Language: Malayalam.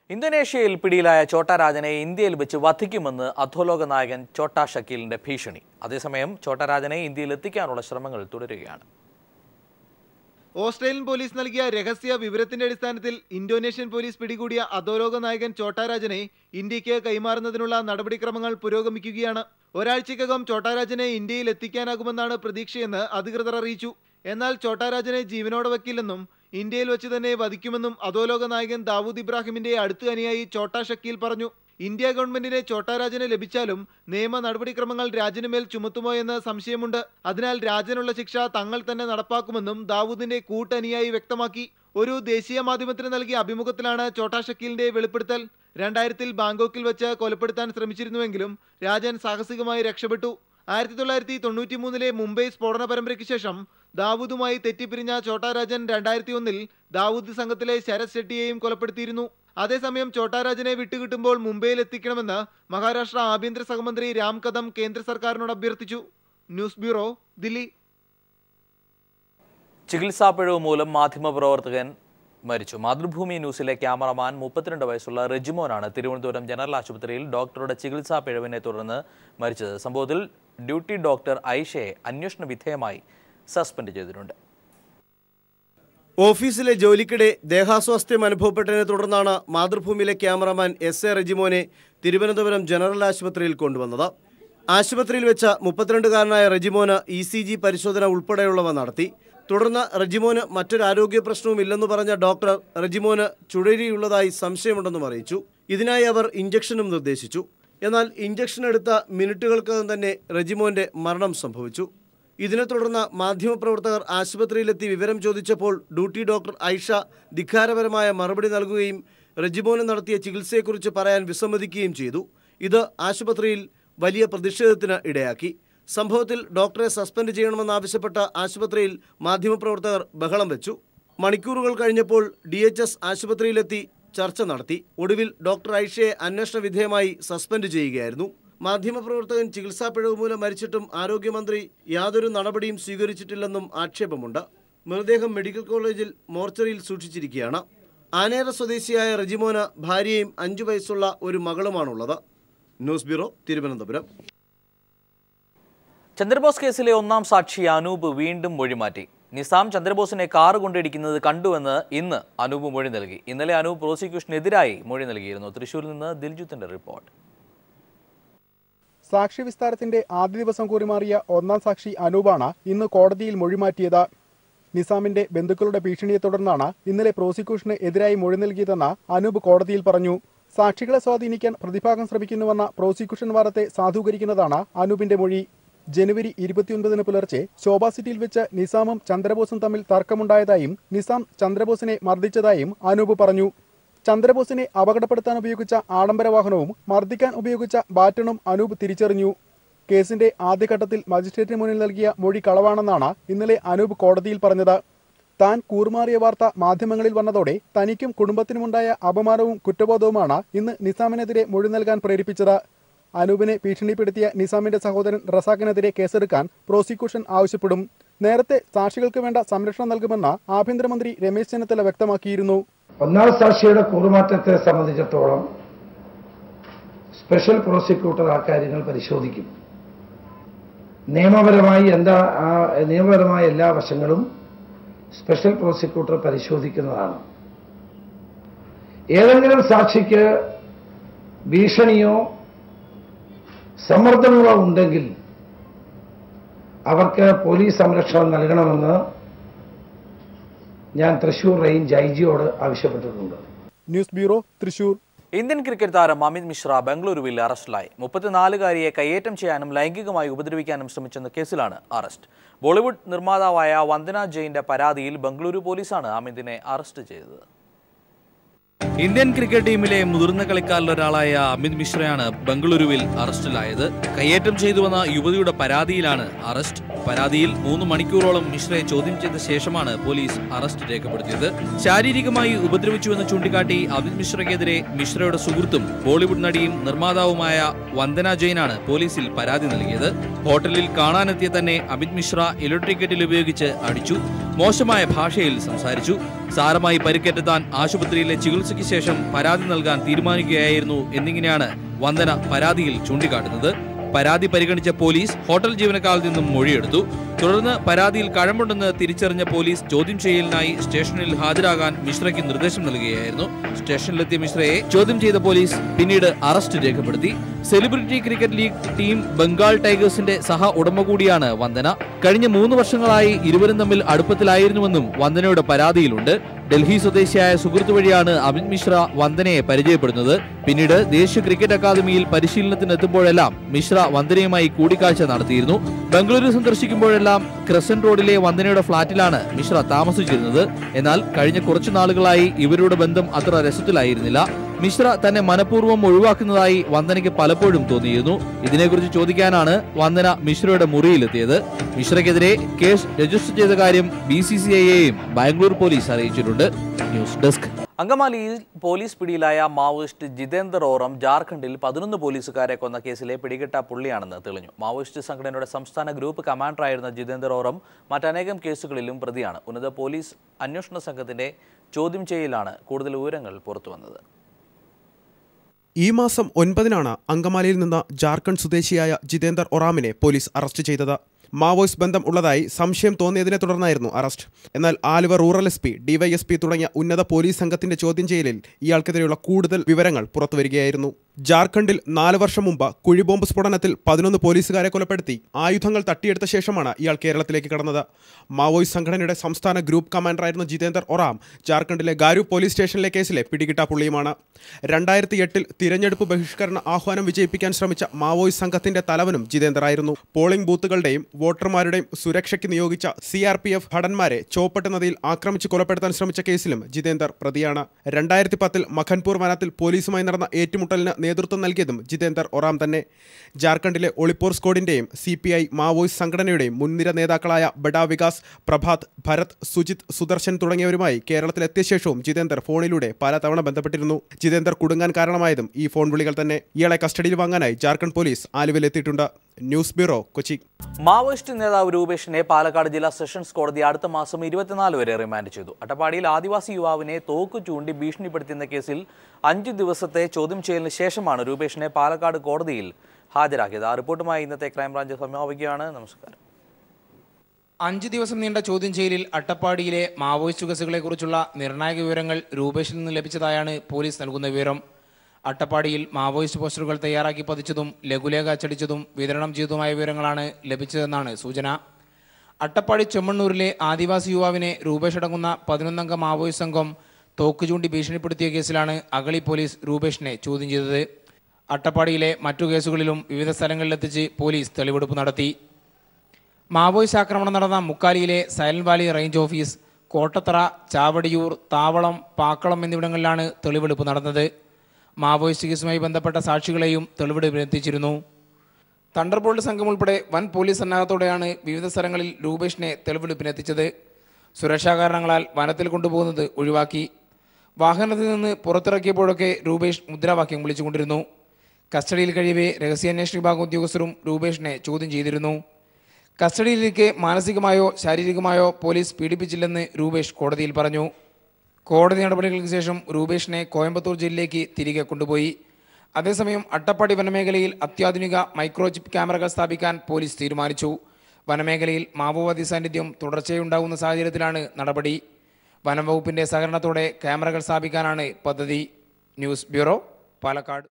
ഇന്തോനേഷ്യയിൽ പിടിയിലായ ചോട്ടാ രാജനെ ഇന്ത്യയിൽ വെച്ച് വധിക്കുമെന്ന് അധോലോക നായകൻ ചോട്ടാ ഷക്കീലിന്റെ ഭീഷണി അതേസമയം ചോട്ടാ രാജനെ ഇന്ത്യയിൽ എത്തിക്കാനുള്ള ശ്രമങ്ങൾ തുടരുകയാണ് ഓസ്ട്രേലിയൻ പോലീസ് നൽകിയ രഹസ്യ വിവരത്തിന്റെ അടിസ്ഥാനത്തിൽ ഇന്തോനേഷ്യൻ പോലീസ് പിടികൂടിയ അധോലോക നായകൻ ചോട്ടാരാജനെ ഇന്ത്യക്ക് കൈമാറുന്നതിനുള്ള നടപടിക്രമങ്ങൾ പുരോഗമിക്കുകയാണ് ഒരാഴ്ചയ്ക്കകം ചോട്ടാരാജനെ ഇന്ത്യയിൽ എത്തിക്കാനാകുമെന്നാണ് പ്രതീക്ഷയെന്ന് അധികൃതർ അറിയിച്ചു എന്നാൽ ചോട്ടാരാജനെ ജീവനോടെ വയ്ക്കില്ലെന്നും ഇന്ത്യയിൽ വെച്ച് തന്നെ വധിക്കുമെന്നും അധോലോക നായകൻ ദാവൂദ് ഇബ്രാഹിമിന്റെ അടുത്ത അനുയായി ചോട്ടാ ഷക്കീൽ പറഞ്ഞു ഇന്ത്യ ഗവൺമെന്റിനെ ചോട്ടാരാജനെ ലഭിച്ചാലും നിയമ നടപടിക്രമങ്ങൾ രാജനുമേൽ ചുമത്തുമോ എന്ന് സംശയമുണ്ട് അതിനാൽ രാജനുള്ള ശിക്ഷ തങ്ങൾ തന്നെ നടപ്പാക്കുമെന്നും ദാവൂദിന്റെ കൂട്ടനുയായി വ്യക്തമാക്കി ഒരു ദേശീയ മാധ്യമത്തിന് നൽകിയ അഭിമുഖത്തിലാണ് ചോട്ടാ ഷക്കീലിന്റെ വെളിപ്പെടുത്തൽ രണ്ടായിരത്തിൽ ബാങ്കോക്കിൽ വെച്ച് കൊലപ്പെടുത്താൻ ശ്രമിച്ചിരുന്നുവെങ്കിലും രാജൻ സാഹസികമായി രക്ഷപ്പെട്ടു ആയിരത്തി തൊള്ളായിരത്തി തൊണ്ണൂറ്റി മൂന്നിലെ മുംബൈ സ്ഫോടന പരമ്പരയ്ക്ക് ശേഷം ദാവൂദുമായി തെറ്റിപ്പിരിഞ്ഞ ചോട്ടാരാജൻ രണ്ടായിരത്തി ഒന്നിൽ ദാവൂദ് സംഘത്തിലെ ശരത് ഷെട്ടിയെയും കൊലപ്പെടുത്തിയിരുന്നു അതേസമയം ചോട്ടാരാജനെ വിട്ടുകിട്ടുമ്പോൾ മുംബൈയിൽ എത്തിക്കണമെന്ന് മഹാരാഷ്ട്ര ആഭ്യന്തര സഹമന്ത്രി രാം കദം കേന്ദ്ര സർക്കാരിനോട് അഭ്യർത്ഥിച്ചു ന്യൂസ് ബ്യൂറോ ദില്ലി ചികിത്സാപ്പിഴവ് മൂലം മാധ്യമപ്രവർത്തകൻ മരിച്ചു മാതൃഭൂമി ന്യൂസിലെ ക്യാമറമാൻ മുപ്പത്തിരണ്ട് വയസ്സുള്ള റെജിമോനാണ് തിരുവനന്തപുരം ജനറൽ ആശുപത്രിയിൽ ഡോക്ടറുടെ ചികിത്സാ പിഴവിനെ തുടർന്ന് മരിച്ചത് സംഭവത്തിൽ ഡ്യൂട്ടി ഡോക്ടർ ഐഷയെ അന്വേഷണ വിധേയമായി സസ്പെൻഡ് ചെയ്തിട്ടുണ്ട് ഓഫീസിലെ ജോലിക്കിടെ ദേഹാസ്വാസ്ഥ്യം അനുഭവപ്പെട്ടതിനെ തുടർന്നാണ് മാതൃഭൂമിയിലെ ക്യാമറമാൻ എസ് എ റെജിമോനെ തിരുവനന്തപുരം ജനറൽ ആശുപത്രിയിൽ കൊണ്ടുവന്നത് ആശുപത്രിയിൽ വെച്ച മുപ്പത്തിരണ്ടുകാരനായ റെജിമോന് ഇ സി ജി പരിശോധന ഉൾപ്പെടെയുള്ളവ നടത്തി തുടർന്ന് റെജിമോന് മറ്റൊരു ആരോഗ്യ പ്രശ്നവും ഇല്ലെന്ന് പറഞ്ഞ ഡോക്ടർ റെജിമോന് ചുഴലിയുള്ളതായി സംശയമുണ്ടെന്നും അറിയിച്ചു ഇതിനായി അവർ ഇഞ്ചക്ഷനും നിർദ്ദേശിച്ചു എന്നാൽ ഇഞ്ചക്ഷൻ എടുത്ത മിനിറ്റുകൾക്കകം തന്നെ റെജിമോന്റെ മരണം സംഭവിച്ചു ഇതിനെ തുടർന്ന് മാധ്യമപ്രവർത്തകർ ആശുപത്രിയിലെത്തി വിവരം ചോദിച്ചപ്പോൾ ഡ്യൂട്ടി ഡോക്ടർ ഐഷ ധിക്കാരപരമായ മറുപടി നൽകുകയും റെജിമോന് നടത്തിയ ചികിത്സയെക്കുറിച്ച് പറയാൻ വിസമ്മതിക്കുകയും ചെയ്തു ഇത് ആശുപത്രിയിൽ വലിയ പ്രതിഷേധത്തിന് ഇടയാക്കി സംഭവത്തിൽ ഡോക്ടറെ സസ്പെൻഡ് ചെയ്യണമെന്നാവശ്യപ്പെട്ട ആശുപത്രിയിൽ മാധ്യമപ്രവർത്തകർ ബഹളം വെച്ചു മണിക്കൂറുകൾ കഴിഞ്ഞപ്പോൾ ഡി എച്ച് എസ് ആശുപത്രിയിലെത്തി ചർച്ച നടത്തി ഒടുവിൽ ഡോക്ടർ ഐഷയെ അന്വേഷണ വിധേയമായി സസ്പെൻഡ് ചെയ്യുകയായിരുന്നു മാധ്യമപ്രവർത്തകൻ ചികിത്സാ പിഴവ് മൂലം മരിച്ചിട്ടും ആരോഗ്യമന്ത്രി യാതൊരു നടപടിയും സ്വീകരിച്ചിട്ടില്ലെന്നും ആക്ഷേപമുണ്ട് മൃതദേഹം മെഡിക്കൽ കോളേജിൽ മോർച്ചറിയിൽ സൂക്ഷിച്ചിരിക്കുകയാണ് ആനേറ സ്വദേശിയായ റെജിമോന് ഭാര്യയും അഞ്ചു വയസ്സുള്ള ഒരു മകളുമാണുള്ളത് ന്യൂസ് ബ്യൂറോ തിരുവനന്തപുരം ചന്ദ്രബോസ് കേസിലെ ഒന്നാം സാക്ഷി അനൂപ് വീണ്ടും മൊഴിമാറ്റി നിസാം ചന്ദ്രബോസിനെ കാറ് കൊണ്ടിടിക്കുന്നത് കണ്ടുവെന്ന് ഇന്ന് അനൂപ് മൊഴി നൽകി ഇന്നലെ അനൂപ് പ്രോസിക്യൂഷനെതിരായി മൊഴി നൽകിയിരുന്നു തൃശൂരിൽ നിന്ന് ദിൽജുത്തിന്റെ റിപ്പോർട്ട് സാക്ഷി വിസ്താരത്തിന്റെ ആദ്യ ദിവസം കൂറിമാറിയ ഒന്നാം സാക്ഷി അനൂപാണ് ഇന്ന് കോടതിയിൽ മൊഴിമാറ്റിയത് നിസാമിന്റെ ബന്ധുക്കളുടെ ഭീഷണിയെ തുടർന്നാണ് ഇന്നലെ പ്രോസിക്യൂഷന് എതിരായി മൊഴി നൽകിയതെന്ന് അനൂപ് കോടതിയിൽ പറഞ്ഞു സാക്ഷികളെ സ്വാധീനിക്കാൻ പ്രതിഭാഗം ശ്രമിക്കുന്നുവെന്ന പ്രോസിക്യൂഷൻ വാദത്തെ സാധൂകരിക്കുന്നതാണ് അനൂപിന്റെ മൊഴി ജനുവരി ഇരുപത്തിയൊൻപതിന് പുലർച്ചെ ശോഭ സിറ്റിയിൽ വെച്ച് നിസാമും ചന്ദ്രബോസും തമ്മിൽ തർക്കമുണ്ടായതായും നിസാം ചന്ദ്രബോസിനെ മർദ്ദിച്ചതായും അനൂപ് പറഞ്ഞു ചന്ദ്രബോസിനെ അപകടപ്പെടുത്താൻ ഉപയോഗിച്ച ആഡംബര വാഹനവും മർദ്ദിക്കാൻ ഉപയോഗിച്ച ബാറ്റണും അനൂപ് തിരിച്ചറിഞ്ഞു കേസിന്റെ ആദ്യഘട്ടത്തിൽ മജിസ്ട്രേറ്റിന് മുന്നിൽ നൽകിയ മൊഴി കളവാണെന്നാണ് ഇന്നലെ അനൂപ് കോടതിയിൽ പറഞ്ഞത് താൻ കൂറുമാറിയ വാർത്ത മാധ്യമങ്ങളിൽ വന്നതോടെ തനിക്കും കുടുംബത്തിനുമുണ്ടായ അപമാനവും കുറ്റബോധവുമാണ് ഇന്ന് നിസാമിനെതിരെ മൊഴി നൽകാൻ പ്രേരിപ്പിച്ചത് അനൂപിനെ ഭീഷണിപ്പെടുത്തിയ നിസാമിന്റെ സഹോദരൻ റസാഖിനെതിരെ കേസെടുക്കാൻ പ്രോസിക്യൂഷൻ ആവശ്യപ്പെടും നേരത്തെ സാക്ഷികൾക്ക് വേണ്ട സംരക്ഷണം നൽകുമെന്ന് ആഭ്യന്തരമന്ത്രി രമേശ് ചെന്നിത്തല വ്യക്തമാക്കിയിരുന്നു ഒന്നാം സാക്ഷിയുടെ കൂറുമാറ്റത്തെ സംബന്ധിച്ചിടത്തോളം സ്പെഷ്യൽ പ്രോസിക്യൂട്ടർ ആ കാര്യങ്ങൾ പരിശോധിക്കും നിയമപരമായി എന്താ ആ നിയമപരമായ എല്ലാ വശങ്ങളും സ്പെഷ്യൽ പ്രോസിക്യൂട്ടർ പരിശോധിക്കുന്നതാണ് ഏതെങ്കിലും സാക്ഷിക്ക് ഭീഷണിയോ സമ്മർദ്ദങ്ങളോ ഉണ്ടെങ്കിൽ അവർക്ക് പോലീസ് സംരക്ഷണം നൽകണമെന്ന് ഞാൻ തൃശൂർ റേഞ്ച് ഐ ജിയോട് ആവശ്യപ്പെട്ടിട്ടുണ്ട് news bureau Thrissur Indian cricket താരം അമിത് മിശ്ര ബംഗളൂരുവിൽ അറസ്റ്റിലായി മുപ്പത്തിനാലുകാരിയെ കയ്യേറ്റം ചെയ്യാനും ലൈംഗികമായി ഉപദ്രവിക്കാനും ശ്രമിച്ചെന്ന കേസിലാണ് അറസ്റ്റ് ബോളിവുഡ് നിർമ്മാതാവായ വന്ദന ജെയിന്റെ പരാതിയിൽ ബംഗളൂരു പോലീസാണ് അമിതിനെ അറസ്റ്റ് ചെയ്തത് ഇന്ത്യൻ ക്രിക്കറ്റ് ടീമിലെ മുതിർന്ന കളിക്കാരിലൊരാളായ അമിത് മിശ്രയാണ് ബംഗളൂരുവിൽ അറസ്റ്റിലായത് കയ്യേറ്റം ചെയ്തുവെന്ന യുവതിയുടെ പരാതിയിലാണ് അറസ്റ്റ് പരാതിയിൽ മൂന്ന് മണിക്കൂറോളം മിശ്രയെ ചോദ്യം ചെയ്ത ശേഷമാണ് പോലീസ് അറസ്റ്റ് രേഖപ്പെടുത്തിയത് ശാരീരികമായി ഉപദ്രവിച്ചുവെന്ന് ചൂണ്ടിക്കാട്ടി അമിത് മിശ്രയ്ക്കെതിരെ മിശ്രയുടെ സുഹൃത്തും ബോളിവുഡ് നടിയും നിർമ്മാതാവുമായ വന്ദന ജെയിനാണ് പോലീസിൽ പരാതി നൽകിയത് ഹോട്ടലിൽ കാണാനെത്തിയ തന്നെ അമിത് മിശ്ര ഇലക്ട്രിക് കെറ്റിൽ ഉപയോഗിച്ച് അടിച്ചു മോശമായ ഭാഷയിൽ സംസാരിച്ചു സാരമായി പരിക്കേറ്റ താൻ ആശുപത്രിയിലെ ചികിത്സയ്ക്ക് ശേഷം പരാതി നൽകാൻ തീരുമാനിക്കുകയായിരുന്നു എന്നിങ്ങനെയാണ് വന്ദന പരാതിയിൽ ചൂണ്ടിക്കാട്ടുന്നത് പരാതി പരിഗണിച്ച പോലീസ് ഹോട്ടൽ ജീവനക്കാരിൽ നിന്നും മൊഴിയെടുത്തു തുടർന്ന് പരാതിയിൽ കഴമ്പുണ്ടെന്ന് തിരിച്ചറിഞ്ഞ പോലീസ് ചോദ്യം ചെയ്യലിനായി സ്റ്റേഷനിൽ ഹാജരാകാൻ മിശ്രയ്ക്ക് നിർദ്ദേശം നൽകുകയായിരുന്നു സ്റ്റേഷനിലെത്തിയ മിശ്രയെ ചോദ്യം ചെയ്ത പോലീസ് പിന്നീട് അറസ്റ്റ് രേഖപ്പെടുത്തി celebrity cricket league team Bengal ടൈഗേഴ്സിന്റെ സഹ ഉടമ കൂടിയാണ് വന്ദന കഴിഞ്ഞ മൂന്ന് വർഷങ്ങളായി ഇരുവരും തമ്മിൽ അടുപ്പത്തിലായിരുന്നുവെന്നും വന്ദനയുടെ പരാതിയിലുണ്ട് ഡൽഹി സ്വദേശിയായ സുഹൃത്ത് വഴിയാണ് അമിത് മിശ്ര വന്ദനയെ പരിചയപ്പെടുന്നത് പിന്നീട് ദേശീയ ക്രിക്കറ്റ് അക്കാദമിയിൽ പരിശീലനത്തിനെത്തുമ്പോഴെല്ലാം മിശ്ര വന്ദനയുമായി കൂടിക്കാഴ്ച നടത്തിയിരുന്നു ബംഗളൂരു സന്ദർശിക്കുമ്പോഴെല്ലാം ക്രസന്റ് റോഡിലെ വന്ദനയുടെ ഫ്ളാറ്റിലാണ് മിശ്ര താമസിച്ചിരുന്നത് എന്നാൽ കഴിഞ്ഞ കുറച്ചു നാളുകളായി ഇവരുടെ ബന്ധം അത്ര രസത്തിലായിരുന്നില്ല മിശ്ര തന്നെ മനഃപൂർവ്വം ഒഴിവാക്കുന്നതായി വന്ദനയ്ക്ക് പലപ്പോഴും തോന്നിയിരുന്നു ഇതിനെക്കുറിച്ച് ചോദിക്കാനാണ് വന്ദന മിശ്രയുടെ മുറിയിലെത്തിയത് മിശ്രയ്ക്കെതിരെ കേസ് രജിസ്റ്റർ ചെയ്ത കാര്യം ബി സി സി ഐയെയും ബാംഗ്ലൂർ പോലീസ് അറിയിച്ചിട്ടുണ്ട് ന്യൂസ് ഡെസ്ക് അങ്കമാലിയിൽ പോലീസ് പിടിയിലായ മാവോയിസ്റ്റ് ജിതേന്ദർ ഓറം ജാർഖണ്ഡിൽ പതിനൊന്ന് പോലീസുകാരെ കൊന്ന കേസിലെ പിടികിട്ട പുള്ളിയാണെന്ന് തെളിഞ്ഞു മാവോയിസ്റ്റ് സംഘടനയുടെ സംസ്ഥാന ഗ്രൂപ്പ് കമാൻഡറായിരുന്ന ജിതേന്ദർ ഓറം മറ്റനേകം കേസുകളിലും പ്രതിയാണ് ഉന്നത പോലീസ് അന്വേഷണ സംഘത്തിന്റെ ചോദ്യം ചെയ്യലാണ് കൂടുതൽ വിവരങ്ങൾ പുറത്തുവന്നത് ഈ മാസം ഒൻപതിനാണ് അങ്കമാലിയിൽ നിന്ന് ജാർഖണ്ഡ് സ്വദേശിയായ ജിതേന്ദർ ഒറാമിനെ പോലീസ് അറസ്റ്റ് ചെയ്തത് മാവോയിസ്റ്റ് ബന്ധം ഉള്ളതായി സംശയം തോന്നിയതിനെ തുടർന്നായിരുന്നു അറസ്റ്റ് എന്നാൽ Aluva rural S P DYSP തുടങ്ങിയ ഉന്നത പോലീസ് സംഘത്തിന്റെ ചോദ്യം ചെയ്യലിൽ ഇയാൾക്കെതിരെയുള്ള കൂടുതൽ വിവരങ്ങൾ പുറത്തുവരികയായിരുന്നു ജാർഖണ്ഡിൽ നാല് വർഷം മുമ്പ് കുഴിബോംബ് സ്ഫോടനത്തിൽ പതിനൊന്ന് പോലീസുകാരെ കൊലപ്പെടുത്തി ആയുധങ്ങൾ തട്ടിയെടുത്ത ശേഷമാണ് ഇയാൾ കേരളത്തിലേക്ക് കടന്നത് മാവോയിസ്റ്റ് സംഘടനയുടെ സംസ്ഥാന ഗ്രൂപ്പ് കമാൻഡറായിരുന്ന ജിതേന്ദർ ഒറാം ജാർഖണ്ഡിലെ ഗാരു പോലീസ് സ്റ്റേഷനിലെ കേസിലെ പിടികിട്ടാ പുള്ളിയുമാണ് രണ്ടായിരത്തി എട്ടിൽ തിരഞ്ഞെടുപ്പ് ബഹിഷ്കരണ ആഹ്വാനം വിജയിപ്പിക്കാൻ ശ്രമിച്ച മാവോയിസ്റ്റ് സംഘത്തിന്റെ തലവനും ജിതേന്ദർ ആയിരുന്നു പോളിംഗ് ബൂത്തുകളുടെയും വോട്ടർമാരുടെയും സുരക്ഷയ്ക്ക് നിയോഗിച്ച സി ആർ പി എഫ് ഭടന്മാരെ ചോപ്പട്ട് നദിയിൽ ആക്രമിച്ച് കൊലപ്പെടുത്താൻ ശ്രമിച്ച കേസിലും ജിതേന്ദർ പ്രതിയാണ് രണ്ടായിരത്തി പത്തിൽ മഖൻപൂർ വനത്തിൽ പോലീസുമായി നടന്ന ഏറ്റുമുട്ടലിന് നേതൃത്വം നൽകിയതും ജിതേന്ദർ ഒറാം തന്നെ ജാർഖണ്ഡിലെ ഒളിപ്പോർ സ്ക്വാഡിന്റെയും സി പി ഐ മാവോയിസ്റ്റ് സംഘടനയുടെയും മുൻനിര നേതാക്കളായ ബഡാ വികാസ് പ്രഭാത് ഭരത് സുജിത് സുദർശൻ തുടങ്ങിയവരുമായി കേരളത്തിലെത്തിയ ശേഷവും ജിതേന്ദർ ഫോണിലൂടെ പലതവണ ബന്ധപ്പെട്ടിരുന്നു ജിതേന്ദർ കുടുങ്ങാൻ കാരണമായതും ഈ ഫോൺ വിളികൾ തന്നെ ഇയാളെ കസ്റ്റഡിയിൽ വാങ്ങാനായി ജാർഖണ്ഡ് പോലീസ് ആലുവയിലെത്തിയിട്ടുണ്ട് ന്യൂസ് ബ്യൂറോ കൊച്ചി മാവോയിസ്റ്റ് നേതാവ് രൂപേഷിനെ പാലക്കാട് ജില്ലാ സെഷൻസ് കോടതി അടുത്ത മാസം ഇരുപത്തിനാല് വരെ റിമാൻഡ് ചെയ്തു അട്ടപ്പാടിയിൽ ആദിവാസി യുവാവിനെ തോക്ക് ചൂണ്ടി ഭീഷണിപ്പെടുത്തിയെന്ന കേസിൽ അഞ്ച് ദിവസത്തെ ചോദ്യം ചെയ്യലിന് ശേഷമാണ് രൂപേഷിനെ പാലക്കാട് കോടതിയിൽ ഹാജരാക്കിയത് ആ റിപ്പോർട്ടുമായി ഇന്നത്തെ ക്രൈംബ്രാഞ്ച് സമാപിക്കുകയാണ് നമസ്കാരം അഞ്ച് ദിവസം നീണ്ട ചോദ്യം ചെയ്യലിൽ അട്ടപ്പാടിയിലെ മാവോയിസ്റ്റ് കേസുകളെക്കുറിച്ചുള്ള നിർണായക വിവരങ്ങൾ രൂപേഷിൽ നിന്ന് ലഭിച്ചതായാണ് പോലീസ് നൽകുന്ന വിവരം അട്ടപ്പാടിയിൽ മാവോയിസ്റ്റ് പോസ്റ്ററുകൾ തയ്യാറാക്കി പതിച്ചതും ലഘുലേഖ അച്ചടിച്ചതും വിതരണം ചെയ്തതുമായ വിവരങ്ങളാണ് ലഭിച്ചതെന്നാണ് സൂചന അട്ടപ്പാടി ചെമ്മണ്ണൂരിലെ ആദിവാസി യുവാവിനെ രൂപേഷ് അടങ്ങുന്ന പതിനൊന്നംഗ മാവോയിസ്റ്റ് സംഘം തോക്ക് ചൂണ്ടി ഭീഷണിപ്പെടുത്തിയ കേസിലാണ് അഗളി പോലീസ് രൂപേഷിനെ ചോദ്യം ചെയ്തത് അട്ടപ്പാടിയിലെ മറ്റു കേസുകളിലും വിവിധ സ്ഥലങ്ങളിലെത്തിച്ച് പോലീസ് തെളിവെടുപ്പ് നടത്തി മാവോയിസ്റ്റ് ആക്രമണം നടന്ന മുക്കാലിയിലെ silent valley range office Kottathara Chavadiyur Thavalam Pakkalam എന്നിവിടങ്ങളിലാണ് തെളിവെടുപ്പ് നടന്നത് മാവോയിസ്റ്റ് കേസുമായി ബന്ധപ്പെട്ട സാക്ഷികളെയും തെളിവെടുപ്പിനെത്തിച്ചിരുന്നു തണ്ടർബോൾട്ട് സംഘം ഉൾപ്പെടെ വൻ പോലീസ് സന്നാഹത്തോടെയാണ് വിവിധ സ്ഥലങ്ങളിൽ രൂപേഷിനെ തെളിവെടുപ്പിനെത്തിച്ചത് സുരക്ഷാ കാരണങ്ങളാൽ വനത്തിൽ കൊണ്ടുപോകുന്നത് ഒഴിവാക്കി വാഹനത്തിൽ നിന്ന് പുറത്തിറക്കിയപ്പോഴൊക്കെ രൂപേഷ് മുദ്രാവാക്യം വിളിച്ചുകൊണ്ടിരുന്നു കസ്റ്റഡിയിൽ കഴിയവേ രഹസ്യാന്വേഷണ വിഭാഗം ഉദ്യോഗസ്ഥരും രൂപേഷിനെ ചോദ്യം ചെയ്തിരുന്നു കസ്റ്റഡിയിലിരിക്കെ മാനസികമായോ ശാരീരികമായോ പോലീസ് പീഡിപ്പിച്ചില്ലെന്ന് രൂപേഷ് കോടതിയിൽ പറഞ്ഞു കോടതി നടപടികൾക്ക് ശേഷം രൂപേഷിനെ കോയമ്പത്തൂർ ജയിലിലേക്ക് തിരികെ കൊണ്ടുപോയി അതേസമയം അട്ടപ്പാടി വനമേഖലയിൽ അത്യാധുനിക മൈക്രോചിപ്പ് ക്യാമറകൾ സ്ഥാപിക്കാൻ പോലീസ് തീരുമാനിച്ചു വനമേഖലയിൽ മാവോവാദി സാന്നിധ്യം തുടർച്ചയുണ്ടാകുന്ന സാഹചര്യത്തിലാണ് നടപടി വനം വകുപ്പിന്റെ സഹകരണത്തോടെ ക്യാമറകൾ സ്ഥാപിക്കാനാണ് പദ്ധതി ന്യൂസ് ബ്യൂറോ പാലക്കാട്